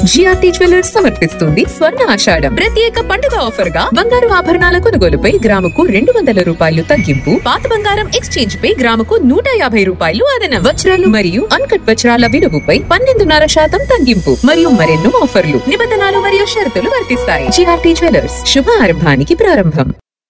GRT jewellers సమర్పిస్తుంది స్వర్ణ ఆషాఢం ప్రత్యేక పండుగ ఆఫర్ గా బంగారు ఆభరణాల కొనుగోలుపై గ్రాముకు రెండు వందల రూపాయలు తగ్గింపు పాత బంగారం ఎక్స్చేంజ్ పై గ్రాముకు నూట యాభై రూపాయలు అదనం వజ్రాలు మరియు అన్కట్ వజ్రాల విలువపై పన్నెండున్నర శాతం తగ్గింపు మరియు మరెన్నో ఆఫర్లు నిబంధనలు మరియు షరతులు వర్తిస్తాయి జిఆర్టీ జ్యువెలర్స్ శుభ ఆరంభానికి ప్రారంభం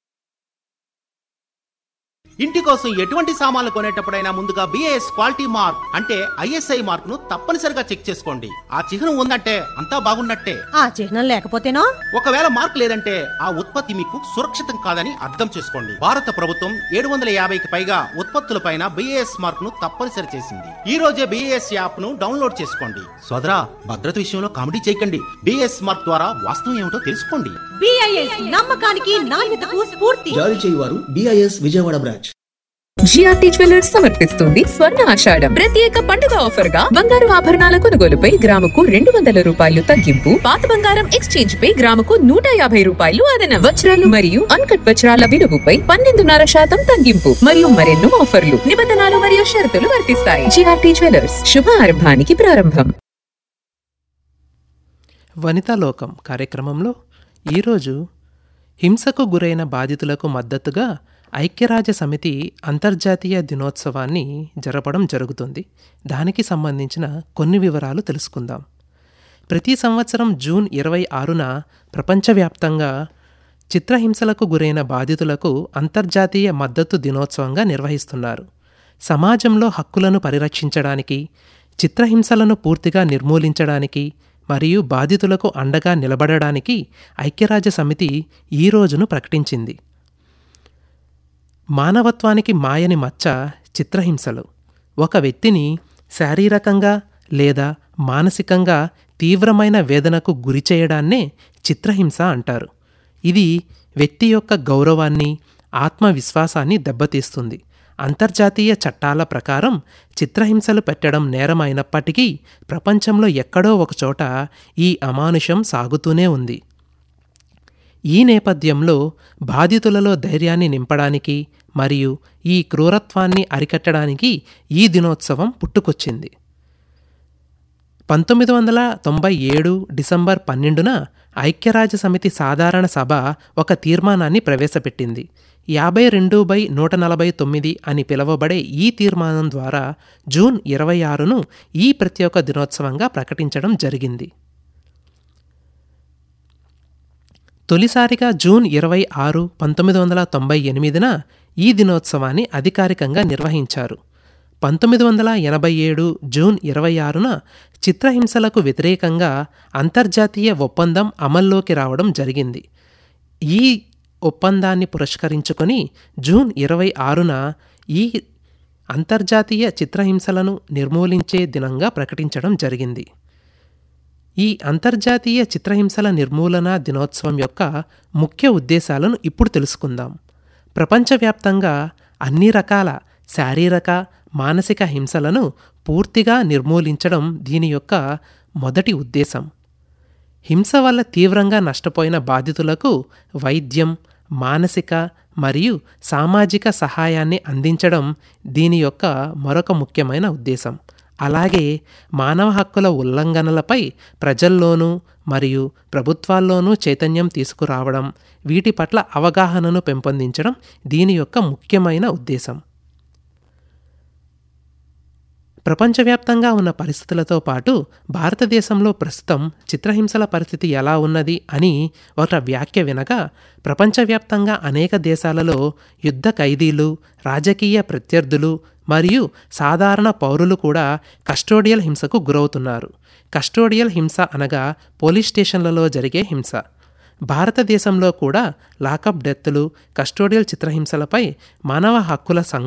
ఇంటి కోసం ఎటువంటి సామాన్లు కొనేటప్పుడైనా ముందుగా బిఏఎస్ క్వాలిటీ మార్క్ అంటే ఐఎస్ఐ మార్క్ ను తప్పనిసరిగా చెక్ చేసుకోండి ఆ చిహ్నం ఉందంటే అంతా బాగున్నట్టే ఆ చిహ్నం లేకపోతేనో ఒకవేళ మార్క్ లేదంటే ఆ ఉత్పత్తి మీకు సురక్షితం కాదని అర్థం చేసుకోండి భారత ప్రభుత్వం ఏడు వందల యాభైకి పైగా ఉత్పత్తులపైన బిఏఎస్ మార్క్ ను తప్పనిసరి చేసింది ఈ రోజే బిఏఎస్ యాప్ ను డౌన్లోడ్ చేసుకోండి సోదరా భద్రత విషయంలో కామెడీ చేయకండి బిఏఎస్ మార్క్ ద్వారా వాస్తవం ఏమిటో తెలుసుకోండి బిఐఎస్ నమ్మకానికి నాణ్యతకు స్ఫూర్తి జారీ చేయువారు BIS Vijayawada branch GRT jewellers సమర్పిస్తుంది స్వర్ణ ఆషాఢం ప్రత్యేక పండుగ ఆఫర్ గా బంగారు ఆభరణాల కొనుగోలుపై గ్రాముకు రెండు వందల రూపాయలు తగ్గింపు పాత బంగారం ఎక్స్చేంజ్ పై గ్రాముకు నూట యాభై రూపాయలు అదనం వజ్రాలు మరియు అన్కట్ వజ్రాల విలువపై పన్నెండున్నర శాతం తగ్గింపు మరియు మరెన్నో ఆఫర్లు నిబంధనలు మరియు షరతులు వర్తిస్తాయి జిఆర్టీ జ్యువెలర్స్ శుభ ఆరంభానికి ప్రారంభం వనితాలోకం కార్యక్రమంలో ఈరోజు హింసకు గురైన బాధితులకు మద్దతుగా ఐక్యరాజ్య సమితి అంతర్జాతీయ దినోత్సవాన్ని జరపడం జరుగుతుంది దానికి సంబంధించిన కొన్ని వివరాలు తెలుసుకుందాం ప్రతి సంవత్సరం జూన్ ఇరవై ఆరున ప్రపంచవ్యాప్తంగా చిత్రహింసలకు గురైన బాధితులకు అంతర్జాతీయ మద్దతు దినోత్సవంగా నిర్వహిస్తున్నారు సమాజంలో హక్కులను పరిరక్షించడానికి చిత్రహింసలను పూర్తిగా నిర్మూలించడానికి మరియు బాధితులకు అండగా నిలబడడానికి ఐక్యరాజ్య సమితి ఈ రోజును ప్రకటించింది మానవత్వానికి మాయని మచ్చ చిత్రహింసలు ఒక వ్యక్తిని శారీరకంగా లేదా మానసికంగా తీవ్రమైన వేదనకు గురి చేయడాన్నే చిత్రహింస అంటారు ఇది వ్యక్తి యొక్క గౌరవాన్ని ఆత్మవిశ్వాసాన్ని దెబ్బతీస్తుంది అంతర్జాతీయ చట్టాల ప్రకారం చిత్రహింసలు పెట్టడం నేరమైనప్పటికీ ప్రపంచంలో ఎక్కడో ఒకచోట ఈ అమానుషం సాగుతూనే ఉంది ఈ నేపథ్యంలో బాధితులలో ధైర్యాన్ని నింపడానికి మరియు ఈ క్రూరత్వాన్ని అరికట్టడానికి ఈ దినోత్సవం పుట్టుకొచ్చింది పంతొమ్మిది వందల తొంభై ఏడు డిసెంబర్ పన్నెండున ఐక్యరాజ్య సమితి సాధారణ సభ ఒక తీర్మానాన్ని ప్రవేశపెట్టింది యాభై రెండు బై నూట నలభై తొమ్మిది అని పిలువబడే ఈ తీర్మానం ద్వారా జూన్ ఇరవై ఆరును ఈ ప్రత్యేక దినోత్సవంగా ప్రకటించడం జరిగింది తొలిసారిగా జూన్ ఇరవై ఆరు పంతొమ్మిది వందల తొంభై ఎనిమిదిన ఈ దినోత్సవాన్ని అధికారికంగా నిర్వహించారు పంతొమ్మిది వందల ఎనభై ఏడు జూన్ ఇరవై ఆరున చిత్రహింసలకు వ్యతిరేకంగా అంతర్జాతీయ ఒప్పందం అమల్లోకి రావడం జరిగింది ఈ ఒప్పందాన్ని పురస్కరించుకొని జూన్ ఇరవై ఆరున ఈ అంతర్జాతీయ చిత్రహింసలను నిర్మూలించే దినంగా ప్రకటించడం జరిగింది ఈ అంతర్జాతీయ చిత్రహింసల నిర్మూలన దినోత్సవం యొక్క ముఖ్య ఉద్దేశాలను ఇప్పుడు తెలుసుకుందాం ప్రపంచవ్యాప్తంగా అన్ని రకాల శారీరక మానసిక హింసలను పూర్తిగా నిర్మూలించడం దీని యొక్క మొదటి ఉద్దేశం హింస వల్ల తీవ్రంగా నష్టపోయిన బాధితులకు వైద్యం మానసిక మరియు సామాజిక సహాయాన్ని అందించడం దీని యొక్క మరొక ముఖ్యమైన ఉద్దేశం అలాగే మానవ హక్కుల ఉల్లంఘనలపై ప్రజల్లోనూ మరియు ప్రభుత్వాల్లోనూ చైతన్యం తీసుకురావడం వీటి పట్ల అవగాహనను పెంపొందించడం దీని యొక్క ముఖ్యమైన ఉద్దేశం ప్రపంచవ్యాప్తంగా ఉన్న పరిస్థితులతో పాటు భారతదేశంలో ప్రస్తుతం చిత్రహింసల పరిస్థితి ఎలా ఉన్నది అని ఒక వ్యాఖ్య వినగా ప్రపంచవ్యాప్తంగా అనేక దేశాలలో యుద్ధ ఖైదీలు రాజకీయ ప్రత్యర్థులు మరియు సాధారణ పౌరులు కూడా కస్టోడియల్ హింసకు గురవుతున్నారు కస్టోడియల్ హింస అనగా పోలీస్ స్టేషన్లలో జరిగే హింస భారతదేశంలో కూడా లాకప్ డెత్తులు కస్టోడియల్ చిత్రహింసలపై మానవ హక్కుల సంఘ